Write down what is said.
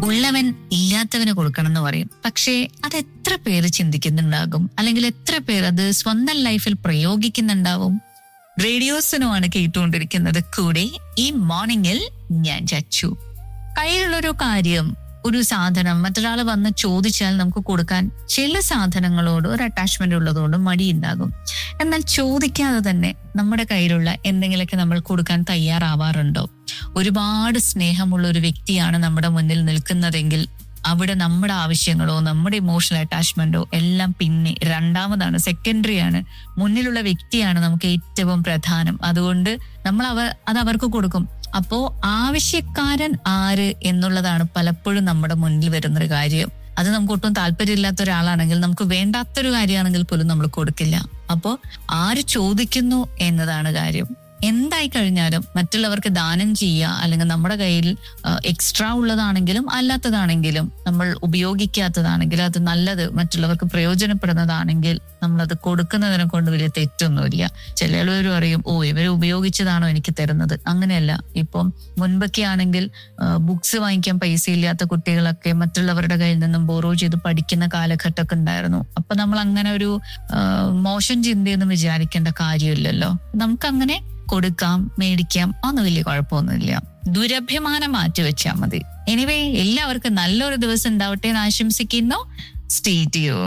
ഉള്ളവൻ ഇല്ലാത്തവന് കൊടുക്കണം എന്ന് പറയും പക്ഷേ അത് എത്ര പേര് ചിന്തിക്കുന്നുണ്ടാകും അല്ലെങ്കിൽ എത്ര പേർ അത് സ്വന്തം ലൈഫിൽ പ്രയോഗിക്കുന്നുണ്ടാവും റേഡിയോസിനുമാണ് കേട്ടുകൊണ്ടിരിക്കുന്നത് കൂടെ ഈ മോർണിംഗിൽ ഞാൻ ചച്ചു കയ്യിലുള്ളൊരു കാര്യം ഒരു സാധനം മറ്റൊരാൾ വന്ന് ചോദിച്ചാൽ നമുക്ക് കൊടുക്കാൻ ചില സാധനങ്ങളോട് ഒരു അറ്റാച്ച്മെന്റ് ഉള്ളതുകൊണ്ട് മടിയുണ്ടാകും എന്നാൽ ചോദിക്കാതെ തന്നെ നമ്മുടെ കയ്യിലുള്ള എന്തെങ്കിലുമൊക്കെ നമ്മൾ കൊടുക്കാൻ തയ്യാറാവാറുണ്ടോ ഒരുപാട് സ്നേഹമുള്ള ഒരു വ്യക്തിയാണ് നമ്മുടെ മുന്നിൽ നിൽക്കുന്നതെങ്കിൽ അവിടെ നമ്മുടെ ആവശ്യങ്ങളോ നമ്മുടെ ഇമോഷണൽ അറ്റാച്ച്മെന്റോ എല്ലാം പിന്നെ രണ്ടാമതാണ് സെക്കൻഡറി ആണ് മുന്നിലുള്ള വ്യക്തിയാണ് നമുക്ക് ഏറ്റവും പ്രധാനം അതുകൊണ്ട് നമ്മൾ അവർ അത് അവർക്ക് കൊടുക്കും അപ്പോ ആവശ്യക്കാരൻ ആര് എന്നുള്ളതാണ് പലപ്പോഴും നമ്മുടെ മുന്നിൽ വരുന്നൊരു കാര്യം അത് നമുക്ക് ഒട്ടും താല്പര്യമില്ലാത്ത ഒരാളാണെങ്കിൽ നമുക്ക് വേണ്ടാത്തൊരു കാര്യമാണെങ്കിൽ പോലും നമ്മൾ കൊടുക്കില്ല അപ്പോ ആര് ചോദിക്കുന്നു എന്നതാണ് കാര്യം എന്തായി കഴിഞ്ഞാലും മറ്റുള്ളവർക്ക് ദാനം ചെയ്യുക അല്ലെങ്കിൽ നമ്മുടെ കയ്യിൽ എക്സ്ട്രാ ഉള്ളതാണെങ്കിലും അല്ലാത്തതാണെങ്കിലും നമ്മൾ ഉപയോഗിക്കാത്തതാണെങ്കിലും അത് നല്ലത് മറ്റുള്ളവർക്ക് പ്രയോജനപ്പെടുന്നതാണെങ്കിൽ നമ്മൾ അത് കൊടുക്കുന്നതിനെ കൊണ്ട് വലിയ തെറ്റൊന്നുമില്ല ചിലവർ പറയും ഓ ഇവർ ഉപയോഗിച്ചതാണോ എനിക്ക് തരുന്നത് അങ്ങനെയല്ല ഇപ്പം മുൻപൊക്കെ ആണെങ്കിൽ ബുക്സ് വാങ്ങിക്കാൻ പൈസ ഇല്ലാത്ത കുട്ടികളൊക്കെ മറ്റുള്ളവരുടെ കയ്യിൽ നിന്നും ബോറോ ചെയ്ത് പഠിക്കുന്ന കാലഘട്ടമൊക്കെ ഉണ്ടായിരുന്നു അപ്പൊ നമ്മൾ അങ്ങനെ ഒരു ആ, മോശം ചിന്തയൊന്നും വിചാരിക്കേണ്ട കാര്യമില്ലല്ലോ നമുക്കങ്ങനെ കൊടുക്കാം മേടിക്കാം ഒന്നും വലിയ കുഴപ്പമൊന്നുമില്ല ദുരഭിമാനം മാറ്റി വെച്ചാൽ മതി എനിവേ എല്ലാവർക്കും നല്ലൊരു ദിവസം ഉണ്ടാവട്ടെ എന്ന് ആശംസിക്കുന്നു സ്റ്റേ ട്യൂൺ